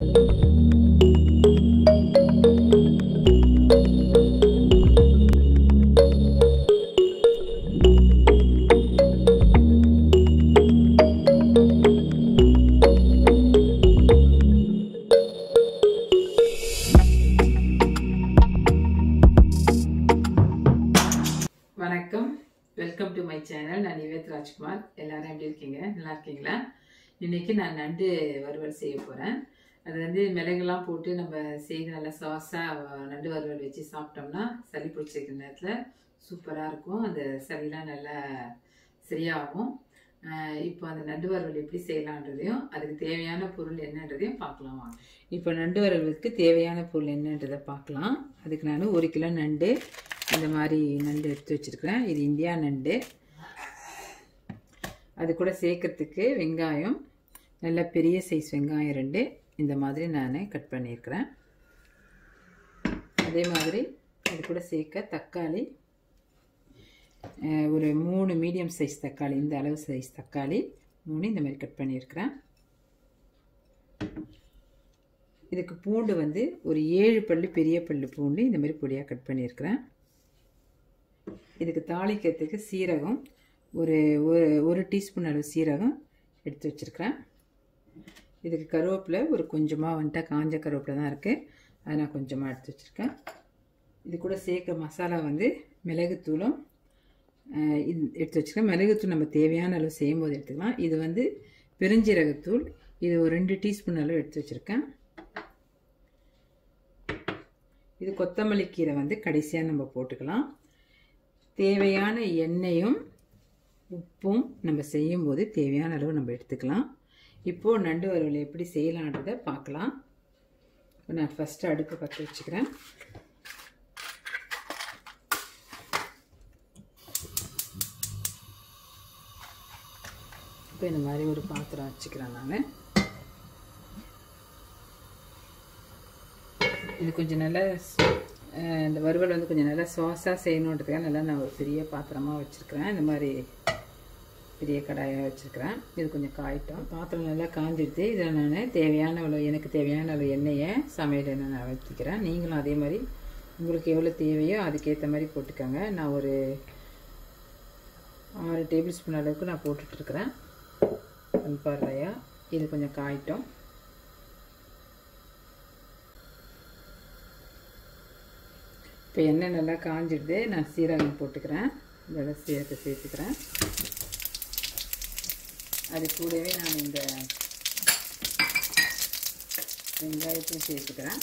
வணக்கம் welcome to my channel நான் நிவேத் ராஜ்குமார் எல்லாரும் எப்படி இருக்கீங்க நல்லா இருக்கீங்களா இன்னைக்கு நான் நண்டு வறுவல் செய்ய போகிறேன் அது வந்து மிளகுலாம் போட்டு நம்ம செய்து நல்லா சாஸாக நண்டு வறுவல் வச்சு சாப்பிட்டோம்னா சளி பிடிச்சிருக்கிற நேரத்தில் சூப்பராக இருக்கும் அந்த சளிலாம் நல்லா சரியாகும் ஆஹ் இப்போ அந்த நண்டு வறுவல் எப்படி செய்யலான்றதையும் அதுக்கு தேவையான பொருள் என்னன்றதையும் பார்க்கலாம் வாங்க இப்போ நண்டு வறுவலுக்கு தேவையான பொருள் என்னன்றதை பார்க்கலாம் அதுக்கு நான் ஒரு கிலோ நண்டு இந்த மாதிரி நண்டு எடுத்து வச்சுருக்கிறேன் இது இந்தியா நண்டு அது கூட சேர்க்கறதுக்கு வெங்காயம் நல்ல பெரிய சைஸ் வெங்காயம் ரெண்டு இந்த மாதிரி நான் கட் பண்ணியிருக்கிறேன் அதே மாதிரி அது கூட சேர்க்க தக்காளி அஹ், ஒரு மூணு மீடியம் சைஸ் தக்காளி இந்த அளவு சைஸ் தக்காளி மூணு இந்த மாதிரி கட் பண்ணியிருக்கிறேன் இதுக்கு பூண்டு வந்து ஒரு ஏழு பல்லு பெரிய பல்லு பூண்டு இந்த மாதிரி பொடியாக கட் பண்ணியிருக்கிறேன் இதுக்கு தாளிக்கிறதுக்கு சீரகம் ஒரு ஒரு ஒரு டீஸ்பூன் அளவு சீரகம் எடுத்து வச்சுருக்கிறேன் இதுக்கு கருவேப்பிலை ஒரு கொஞ்சமாக வந்துட்டு காஞ்ச கருவேப்பிலை தான் இருக்குது அதை நான் கொஞ்சமாக எடுத்து வச்சுருக்கேன் இது கூட சேர்க்க மசாலா வந்து மிளகுத்தூளும் அஹ், இது எடுத்து வச்சுருக்கேன் மிளகுத்தூள் நம்ம தேவையான அளவு செய்யும்போது எடுத்துக்கலாம் இது வந்து பெருஞ்சீரகத்தூள் இது ஒரு ரெண்டு டீஸ்பூன் அளவு எடுத்து வச்சுருக்கேன் இது கொத்தமல்லி கீரை வந்து கடைசியாக நம்ம போட்டுக்கலாம் தேவையான எண்ணெயும் உப்பும் நம்ம செய்யும்போது தேவையான அளவு நம்ம எடுத்துக்கலாம் இப்போது நண்டு வறுவல் எப்படி செய்யலான்றதை பார்க்கலாம் இப்ப நான் ஃபஸ்ட்டு அடுப்பு பற்ற வச்சுக்கிறேன் இப்போ இந்த மாதிரி ஒரு பாத்திரம் வச்சுக்கிறேன் நான் இது கொஞ்சம் நல்லா அஹ், இந்த வறுவல் வந்து கொஞ்சம் நல்லா சாஸாக செய்யணுன்றதுக்காக நல்லா நான் ஒரு பெரிய பாத்திரமாக வச்சுருக்கிறேன் இந்த மாதிரி பெரிய கடாயாக வச்சுருக்கிறேன் இது கொஞ்சம் காயிட்டும் பாத்திரம் நல்லா காஞ்சிடுது இதில் நான் தேவையான அளவு எனக்கு தேவையான அளவு எண்ணெயை சமையல் எண்ணெய் நான் ஊற்றிக்கிறேன் நீங்களும் அதே மாதிரி உங்களுக்கு எவ்வளோ தேவையோ அதுக்கேற்ற மாதிரி போட்டுக்கோங்க நான் ஒரு ஆறு டேபிள் ஸ்பூன் அளவுக்கு நான் போட்டுட்ருக்கிறேன் பாருலையா இது கொஞ்சம் காயிட்டும் இப்போ எண்ணெய் நல்லா காஞ்சிடுது நான் சீரகம் போட்டுக்கிறேன் இதோட சீரகத்தை சேர்த்துக்கிறேன் அது கூடவே நான் இந்த வெங்காயத்தையும் சேர்த்துக்கிறேன்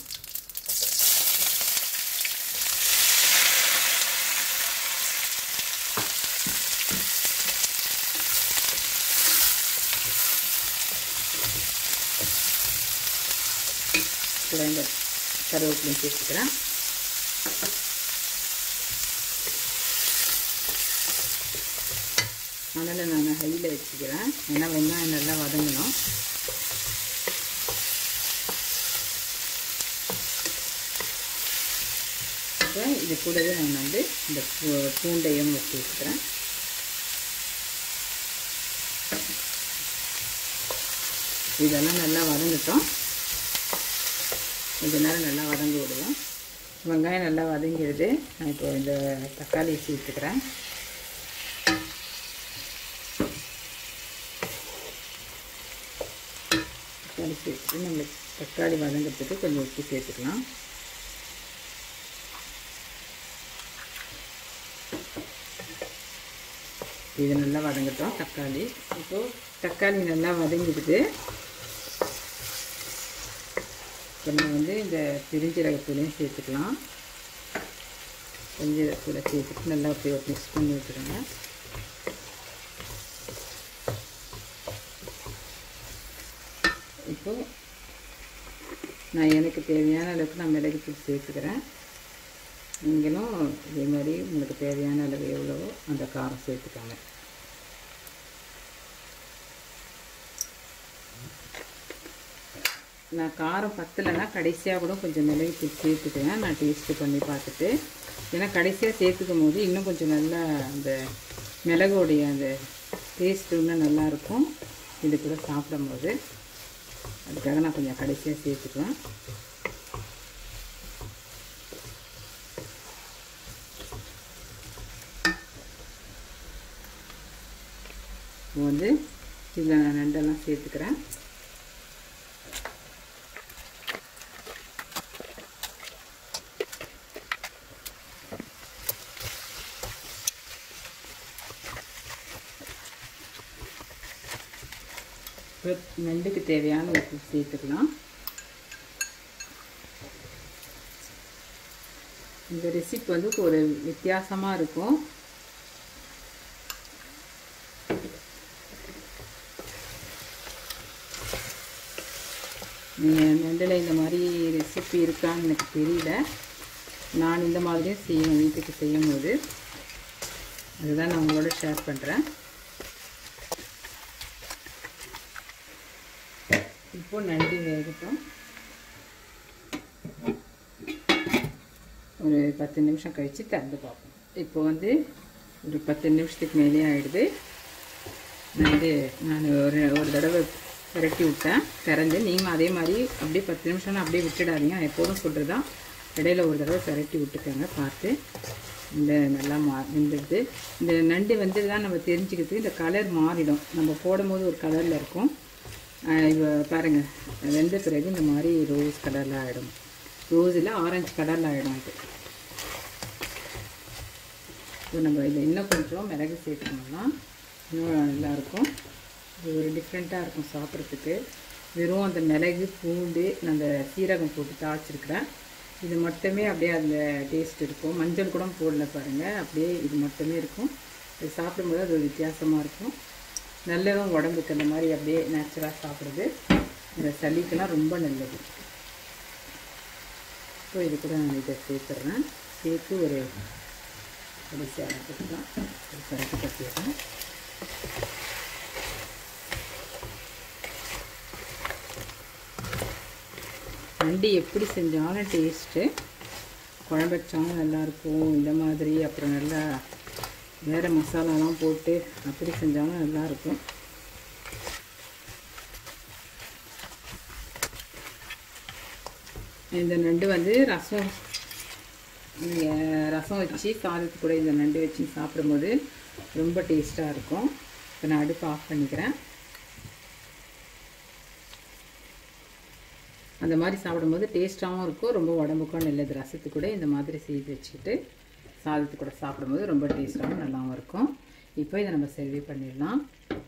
கூட இந்த கருவேப்பிலையும் சேர்த்துக்கிறேன் அதனால் நான் ஹையில் வச்சுக்கிறேன் ஏன்னா வெங்காயம் நல்லா வதங்கணும் இப்போ இது கூடவே நான் வந்து இந்த பூ- பூண்டையும் வச்சு வச்சுக்கிறேன் இதெல்லாம் நல்லா வதங்கட்டும் கொஞ்ச நேரம் நல்லா வதங்கி விடுவோம் வெங்காயம் நல்லா வதங்கிடுது நான் இப்போ இந்த தக்காளியை சேர்த்துக்கிறேன் தக்காளி சேர்த்துட்டு நம்மளுக்கு தக்காளி வதங்கிறதுக்கு கொஞ்சம் உப்பு சேர்த்துக்கலாம் இது நல்லா வதங்கட்டும் தக்காளி இப்போது தக்காளி நல்லா வதங்கிடுது இப்போ நம்ம வந்து இந்த பெருஞ்சீரகத்தூளையும் சேர்த்துக்கலாம் பெருஞ்சீரகத்தூளை சேர்த்துட்டு நல்லா அப்படியே மிக்ஸ் பண்ணி விட்டுருங்க இப்போது நான் எனக்கு தேவையான அளவுக்கு நான் மிளகுத்தூள் சேர்த்துக்கிறேன் நீங்களும் இதே மாதிரி உங்களுக்கு தேவையான அளவு எவ்வளவோ அந்த காரம் சேர்த்துக்கோங்க நான் காரம் பத்தலைன்னா கடைசியாக கூட கொஞ்சம் மிளகுத்தூள் சேர்த்துக்குவேன் நான் டேஸ்ட்டு பண்ணி பார்த்துட்டு ஏன்னா கடைசியாக சேர்த்துக்கும் போது இன்னும் கொஞ்சம் நல்லா அந்த மிளகுடைய அந்த டேஸ்ட் இன்னும் நல்லாயிருக்கும் இது கூட சாப்பிடும்போது அதுக்காக நான் கொஞ்சம் கடைசியாக சேர்த்துக்குவேன் இப்போ வந்து இதில் நான் நண்டெல்லாம் சேர்த்துக்கிறேன் இப்போ நண்டுக்கு தேவையான உப்பு சேர்த்துக்கலாம் இந்த ரெசிபி வந்து ஒரு வித்தியாசமாக இருக்கும் நீங்கள் நண்டில் இந்த மாதிரி ரெசிபி இருக்கான்னு எனக்கு தெரியல நான் இந்த மாதிரியும் செய்வேன் வீட்டுக்கு செய்யும்போது அதுதான் நான் உங்களோட ஷேர் பண்ணுறேன் இப்போ நண்டு வேகட்டும் ஒரு பத்து நிமிஷம் கழித்து திறந்து பார்ப்போம் இப்போ வந்து ஒரு பத்து நிமிஷத்துக்கு மேலே ஆகிடுது நண்டு நான் ஒரு ஒரு தடவை விரட்டி விட்டேன் திறந்து நீங்களும் அதே மாதிரி அப்படியே பத்து நிமிஷம்னா அப்படியே விட்டுடாதீங்க நான் எப்போதும் சொல்கிறது தான் இடையில ஒரு தடவை விரட்டி விட்டுக்கோங்க பார்த்து இந்த நல்லா மா வெந்துடுது இந்த நண்டு வந்து தான் நம்ம தெரிஞ்சுக்கிறது இந்த கலர் மாறிடும் நம்ம போடும்போது ஒரு கலரில் இருக்கும் இப்போ பாருங்கள் வெந்த பிறகு இந்த மாதிரி ரோஸ் கலரில் ஆகிடும் ரோஸில் ஆரஞ்சு கலரில் ஆகிடும் இது இப்போ நம்ம இதில் இன்னும் கொஞ்சம் மிளகு சேர்த்துக்கணும்னா இன்னும் நல்லாயிருக்கும் இது ஒரு டிஃப்ரெண்ட்டாக இருக்கும் சாப்பிட்றதுக்கு வெறும் அந்த மிளகு பூண்டு அந்த சீரகம் போட்டு தாளிச்சிருக்கிறேன் இது மட்டுமே அப்படியே அந்த டேஸ்ட் இருக்கும் மஞ்சள் கூட போடல பாருங்கள் அப்படியே இது மட்டுமே இருக்கும் இது சாப்பிடும்போது அது ஒரு வித்தியாசமாக இருக்கும் நல்லதும் உடம்புக்கு அந்த மாதிரி அப்படியே நேச்சுரலாக சாப்பிட்றது இந்த சளிக்கெல்லாம் ரொம்ப நல்லது ஸோ இது கூட நான் இதை சேர்த்துட்றேன் சேர்த்து ஒரு கடைசி அரைக்கலாம் ஒரு கரைக்கு கட்டிடுறேன் நண்டு எப்படி செஞ்சாலும் டேஸ்ட்டு குழம்பு வச்சாலும் நல்லாயிருக்கும் இந்த மாதிரி அப்புறம் நல்லா வேறு மசாலாலாம் போட்டு அப்படி செஞ்சாலும் நல்லாயிருக்கும் இந்த நண்டு வந்து ரசம் ரசம் வச்சு சாதத்து கூட இந்த நண்டு வச்சு சாப்பிடும்போது ரொம்ப டேஸ்ட்டாக இருக்கும் இப்போ நான் அடுப்பு ஆஃப் பண்ணிக்கிறேன் அந்த மாதிரி சாப்பிடும்போது டேஸ்ட்டாகவும் இருக்கும் ரொம்ப உடம்புக்கும் நல்லது ரசத்து கூட இந்த மாதிரி செய்து வச்சுக்கிட்டு சாதத்து கூட சாப்பிடும்போது ரொம்ப டேஸ்ட்டாகவும் நல்லாவும் இருக்கும் இப்போ இதை நம்ம சர்வே பண்ணிடலாம்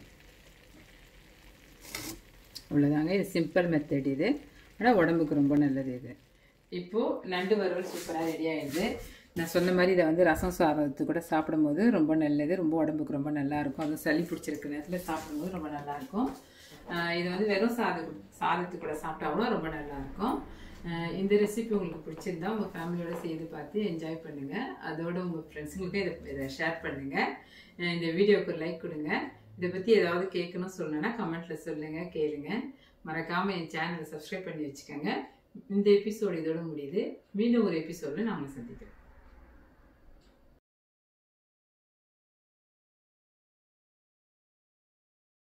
அவ்வளோதாங்க இது சிம்பிள் மெத்தட் இது ஆனால் உடம்புக்கு ரொம்ப நல்லது இது இப்போது நண்டு வறுவல் சூப்பராக ரெடி ஆகிடுது நான் சொன்ன மாதிரி இதை வந்து ரசம் சாதத்து கூட சாப்பிடும்போது ரொம்ப நல்லது ரொம்ப உடம்புக்கு ரொம்ப நல்லாயிருக்கும் அதுவும் சளி பிடிச்சிருக்க நேரத்தில் சாப்பிடும்போது ரொம்ப நல்லாயிருக்கும் இது வந்து வெறும் சாதம் சாதத்து கூட சாப்பிட்டா கூட ரொம்ப நல்லாயிருக்கும் இந்த ரெசிபி உங்களுக்கு பிடிச்சிருந்தா உங்கள் ஃபேமிலியோட செய்து பார்த்து என்ஜாய் பண்ணுங்கள் அதோட உங்கள் ஃப்ரெண்ட்ஸுங்களுக்கு இதை இதை ஷேர் பண்ணுங்கள் இந்த வீடியோவுக்கு ஒரு லைக் கொடுங்க இதை பற்றி ஏதாவது கேட்கணும் சொல்லணும்னா கமெண்ட்டில் சொல்லுங்கள் கேளுங்க மறக்காமல் என் சேனலை சப்ஸ்கிரைப் பண்ணி வச்சுக்கோங்க இந்த எபிசோடு இதோட முடியுது மீண்டும் ஒரு எபிசோடில் நான் உங்களை சந்திக்கிறேன்